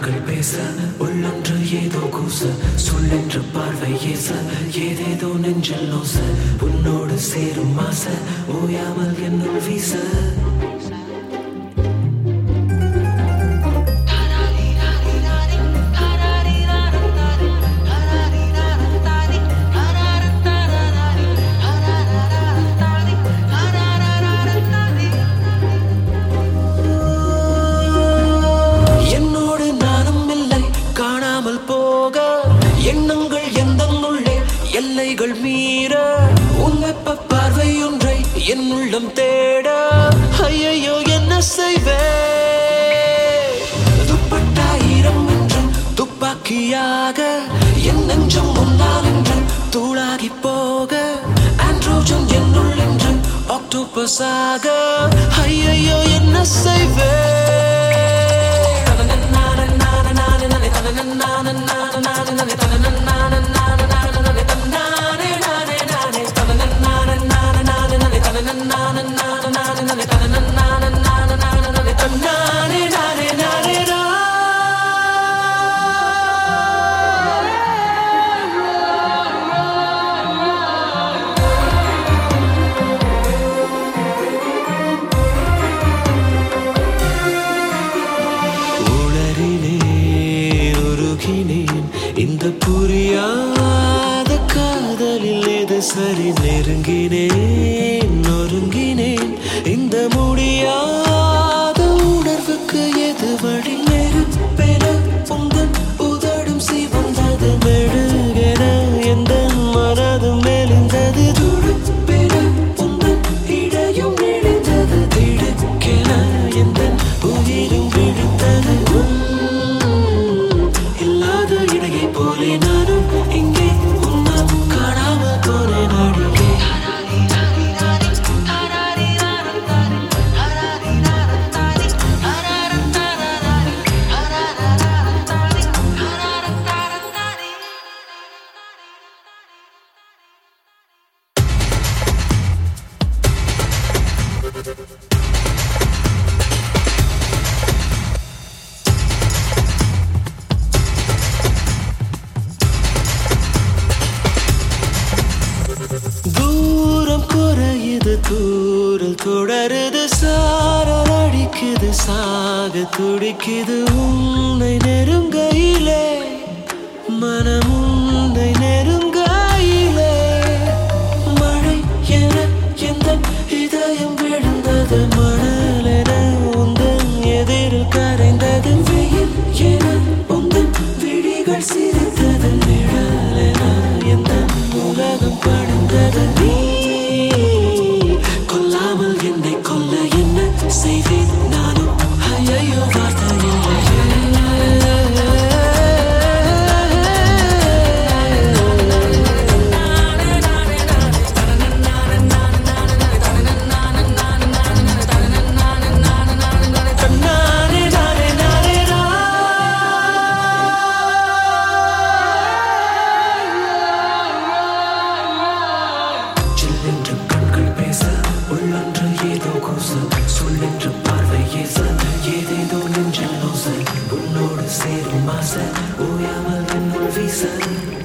கண்கள் பேச உள்ளொன்று ஏதோ கூச சொல்லென்று பார்வை ஏச ஏதேதோ நெஞ்சில் நோச உன்னோடு சேரும் மாச ஓயாமல் என்னுள் வீச என்னோடு நானும் இல்லை காணாமல் போக எண்ணங்கள் எந்தனுள்ளே எல்லைகள் மீற உன் வெப்ப பார்வை ஒன்றை என் உள்ளம் தேட ஐயையோ என்ன செய்வேன் துப்பட்டாயிரம் என்றும் துப்பாக்கியாக என் நெஞ்சம் முன்னால் என்று தூளாகி போக ஆண்ட்ரோஜன் என்னுள் என்று ஆக்டோபஸாக ஐயையோ என்ன செய்வேன் உளறினேன் உருகினேன் இந்த புரியாத காதலில் எது சரி நெருங்கினேன் நொறுங்கினேன் இந்த முடியாத உணர்வுக்கு எது வழி நெருப்பென உங்கள் உதடும் சிவந்தது மெழுகென எந்த மனதும் மெலிந்தது துடுப்பென உங்கள் இடையும் நெளிந்தது திடுக்கென எந்த உயிரும் விழுந்தது உன் இல்லாத இடையை போலே நானும் இங்கே உன்னால் காணாமல் போனேன் அடியே தூரம் குறையுது தூரல் தொடருது சாரல் அடிக்குது சாக துடிக்குது உன்னை நெருங்கையிலே மனம் உன்னை நெருங்கையிலே மழை என எந்த இதயம் விழுந்தது மணல் என உந்தன் எதிரில் கரைந்தது வெயில் என உந்தன் விழிகள் சிரித்தது நிழல் என எந்த உலகம் படுந்தது நீ கொல்லாமல் என்னை கொல்ல என்ன செய்தேன் நானும் ஐயோ வார்த்தை நானே நானே நானே சில்லென்று கண்கள் பேச உள்ளொன்று ஏதோ கூச சொல்லென்று பார்வை ஏச ஏதேதோ நெஞ்சில் நோச உன்னோடு சேரும் மாச ஓயாமல் என்னுள் வீச